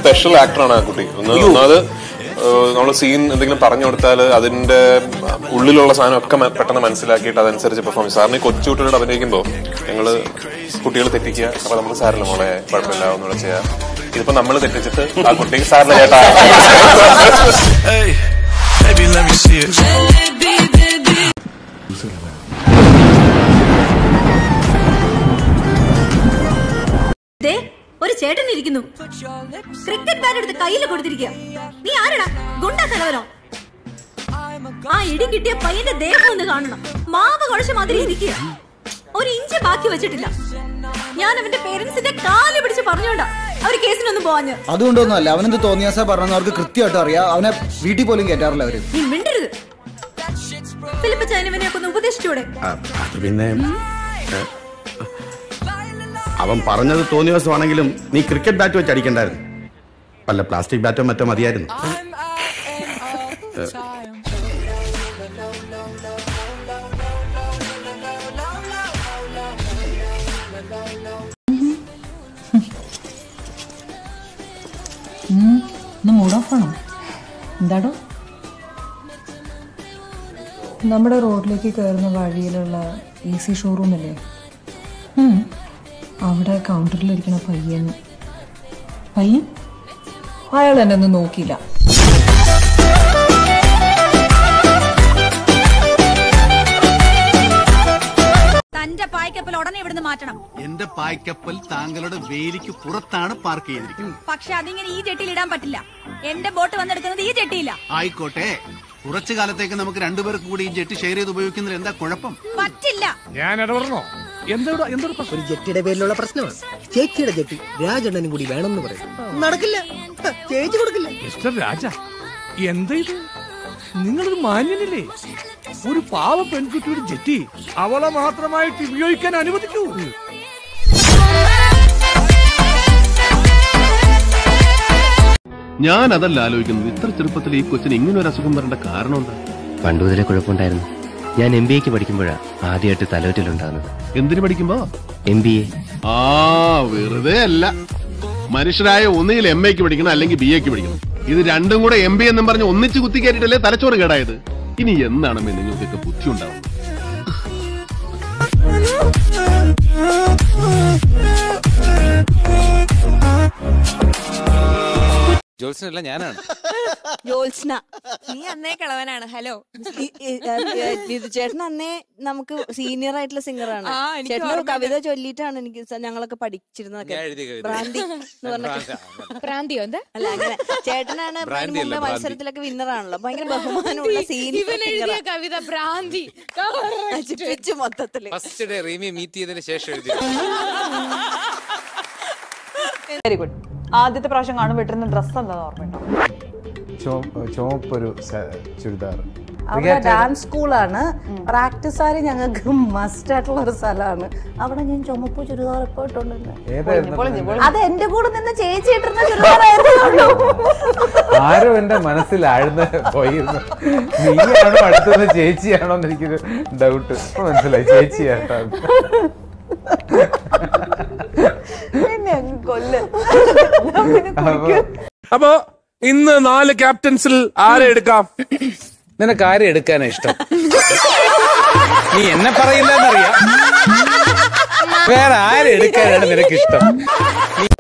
Special ആക്ടറാണ് ആ കുട്ടി ഒന്ന് ഒന്നാമത് നമ്മൾ സീൻ എന്തെങ്കിലും പറഞ്ഞു കൊടുത്താൽ അതിന്റെ ഉള്ളിലുള്ള സാധനം ഒക്കെ മ- പെട്ടെന്ന് മനസ്സിലാക്കിയിട്ട് അതനുസരിച്ച് പെർഫോം സാറിന് ഈ കൊച്ചു കുട്ടികളോട് അഭിനയിക്കുമ്പോൾ ഞങ്ങള് കുട്ടികൾ തെറ്റിക്കുക അപ്പൊ നമ്മൾ സാറില്ല മോളെ കുഴപ്പമില്ല ഒന്നുകൂടെ ചെയ്യാം ഇതിപ്പോ നമ്മൾ തെറ്റിച്ചിട്ട് ആ കുട്ടി സാറിന് ചേട്ടാ Hey, baby, let me see it. ദേ ഒരു ചേട്ടൻ ഇരിക്കുന്നു ക്രിക്കറ്റ് ബാറ്റ് എടുത്ത് കയ്യിൽ കൊടുത്തിരിക്കുക നീ ആരടാ ഗുണ്ടാ തലവനോ ആ ഇടി കിട്ടിയ പയ്യന്റെ ദേഹം ഒന്ന് കാണണം മാവ് കുഴച്ച മാതിരി ഇരിക്കുക ഒരു ഇഞ്ച് ബാക്കി വെച്ചിട്ടില്ല ഞാൻ അവന്റെ പേരൻസിന്റെ കാല് പിടിച്ച് പറഞ്ഞോണ്ടാ അവര് കേസിനൊന്നും പോവാഞ്ഞ് അതുകൊണ്ടൊന്നുമല്ല അവനെന്ത് തോന്നിയാസാ പറഞ്ഞ അവർക്ക് കൃത്യമായിട്ട് അറിയാം അവനെ വീട്ടിൽ പോലും കയറ്റാറില്ല അവര് നീ മിണ്ടരുത് ഫിലിപ്പ് ചൈനവിനെയൊക്കെ ഒന്ന് ഉപദേശിച്ചൂടെ അത് പിന്നെ ഏ, അവൻ പറഞ്ഞത് തോന്നിയ ദിവസമാണെങ്കിലും നീ ക്രിക്കറ്റ് ബാറ്റ് വെച്ച് അടിക്കണ്ടായിരുന്നു വല്ല പ്ലാസ്റ്റിക് ബാറ്റോ മറ്റോ മതിയായിരുന്നു ഇന്ന് മൂഡ് ഓഫ് ആണോ എന്താടോ നമ്മുടെ റോഡിലേക്ക് കയറുന്ന വഴിയിലുള്ള എ സി ഷോറൂമല്ലേ ഉം. അവിടെ കൗണ്ടറിലിരിക്കുന്ന പയ്യൻ പയ്യൻ അയാൾ എന്നെ ഒന്നും നോക്കിയില്ല തന്റെ പായ്ക്കപ്പൽ ഉടനെ ഇവിടുന്ന് മാറ്റണം എന്റെ പായ്ക്കപ്പൽ താങ്കളുടെ വേലിക്ക് പുറത്താണ് പാർക്ക് ചെയ്തിരിക്കുന്നത് പക്ഷെ അതിങ്ങനെ ഈ ജെട്ടിയിൽ ഇടാൻ പറ്റില്ല എന്റെ ബോട്ട് വന്നെടുക്കുന്നത് ഈ ജെട്ടിയില്ല ആയിക്കോട്ടെ കുറച്ചു കാലത്തേക്ക് നമുക്ക് രണ്ടുപേർക്ക് കൂടി ഈ ജെറ്റ് ഷെയർ ചെയ്ത് ഉപയോഗിക്കുന്നതിൽ എന്താ കുഴപ്പം പറ്റില്ല ഞാൻ ഇടപെടണോ എന്തെവിടെ എന്തൊരു ഒരു ജെട്ടിയുടെ പേരിലുള്ള പ്രശ്നമാണ് ചേച്ചിയുടെ ജെട്ടി രാജണ്ണനും കൂടി വേണമെന്ന് പറയും നടക്കില്ല ഹ, ചേച്ചി കൊടുക്കില്ല മിസ്റ്റർ രാജ എന്താ ഇത് നിങ്ങളൊരു മാന്യനില്ലേ ഒരു പാവ പെൺകുട്ടിയുടെ ജെറ്റി അവളെ മാത്രമായിട്ട് ഉപയോഗിക്കാൻ അനുവദിക്കൂ ഞാൻ അതല്ല ആലോചിക്കുന്നത് ഇത്ര ചെറുപ്പത്തിൽ ഈ കൊച്ചിന് ഇങ്ങനെ ഒരു അസുഖം വരേണ്ട കാരണം എന്താ പണ്ട് മുതലേ കുഴപ്പമുണ്ടായിരുന്നു ഞാൻ എം ബി എക്ക് പഠിക്കുമ്പോഴാണ് ആദ്യമായിട്ട് തലവറ്റിലുണ്ടാകുന്നത് എന്തിനു പഠിക്കുമ്പോ എം ബി എ ആ വെറുതെ അല്ല മനുഷ്യരായ ഒന്നുകിൽ എം എക്ക് പഠിക്കണം അല്ലെങ്കിൽ ബി എക്ക് പഠിക്കണം ഇത് രണ്ടും കൂടെ എം ബി എന്നും പറഞ്ഞ് ഒന്നിച്ച് കുത്തിക്കയറ്റിട്ടല്ലേ തലച്ചോറ് കേടായത് ഇനി എന്നാണ് നിങ്ങൾക്കൊക്കെ ബുദ്ധി ഉണ്ടാവും ജോത്സനല്ല ഞാനാണ് ജോത്സ്ന നീ അന്നേ കളവനാണ് ഹലോ ചേട്ടൻ അന്നേ നമുക്ക് സീനിയർ ആയിട്ടുള്ള സിംഗറാണ് ആ, എനിക്ക് ചേട്ടൻ ഓർമ്മയുണ്ട്. കവിത ചൊല്ലിയിട്ടാണ് എനിക്ക് സ- ഞങ്ങളൊക്കെ പഠിച്ചിരുന്നതൊക്കെ ഞാൻ എഴുതിയ കവിത. ഭ്രാന്തി എന്ന് പറഞ്ഞ ഭ്രാന്തി, ഭ്രാന്തിയോ എന്താ അല്ല അങ്ങനെ ചേട്ടനാണ് അതിന് ഭ്രാന്തി അല്ല, മുമ്പേ ഭ്രാന്തി. മത്സരത്തിലൊക്കെ വിന്നറാണല്ലോ ഭയങ്കര ബഹുമാനമുള്ള ഇവൻ എഴുതിയ സീനിയർ കവിത ഭ്രാന്തി നശിപ്പിച്ചു മൊത്തത്തില് ഫസ്റ്റ് ഡേ റീമി മീറ്റ് ചെയ്തതിന് ശേഷം എഴുതി വെരി ഗുഡ് ആദ്യത്തെ പ്രാവശ്യം കാണുമ്പോൾ ഇട്ടിരുന്ന ഡ്രസ്സ് എന്താണെന്ന് ഓർമ്മയുണ്ടോ ചുവപ്പൊരു ചുരിദാർ അവിടെ ഡാൻസ് സ്കൂളാണ് പ്രാക്ടീസ് ആര് ഞങ്ങൾക്ക് മസ്റ്റ് ആയിട്ടുള്ള ഒരു സ്ഥലമാണ് അവിടെ ഞാൻ ചുമപ്പ് ചുരിദാർ എപ്പോ ഇട്ടുകൊണ്ടിരുന്നത് അത് എന്റെ കൂടെ നിന്ന് ചേച്ചി ഇട്ടിരുന്ന ചുരിദാറായിരുന്നു ആരോ എന്റെ മനസ്സിൽ ആഴ്ന്ന് പോയിരുന്നു നീയാണോ അടുത്തത് ചേച്ചിയാണോ എന്ന് എനിക്കൊരു ഡൗട്ട് ഇപ്പൊ മനസ്സിലായി ചേച്ചിയാട്ടോ കൊല്ല് അപ്പോ ഇന്ന് നാല് ക്യാപ്റ്റൻസിൽ ആരെ എടുക്കാം നിനക്ക് ആരെ എടുക്കാനാ ഇഷ്ടം നീ എന്നെ പറയില്ല എന്നറിയാം വേറെ ആരെ എടുക്കാനാണ് നിനക്ക് ഇഷ്ടം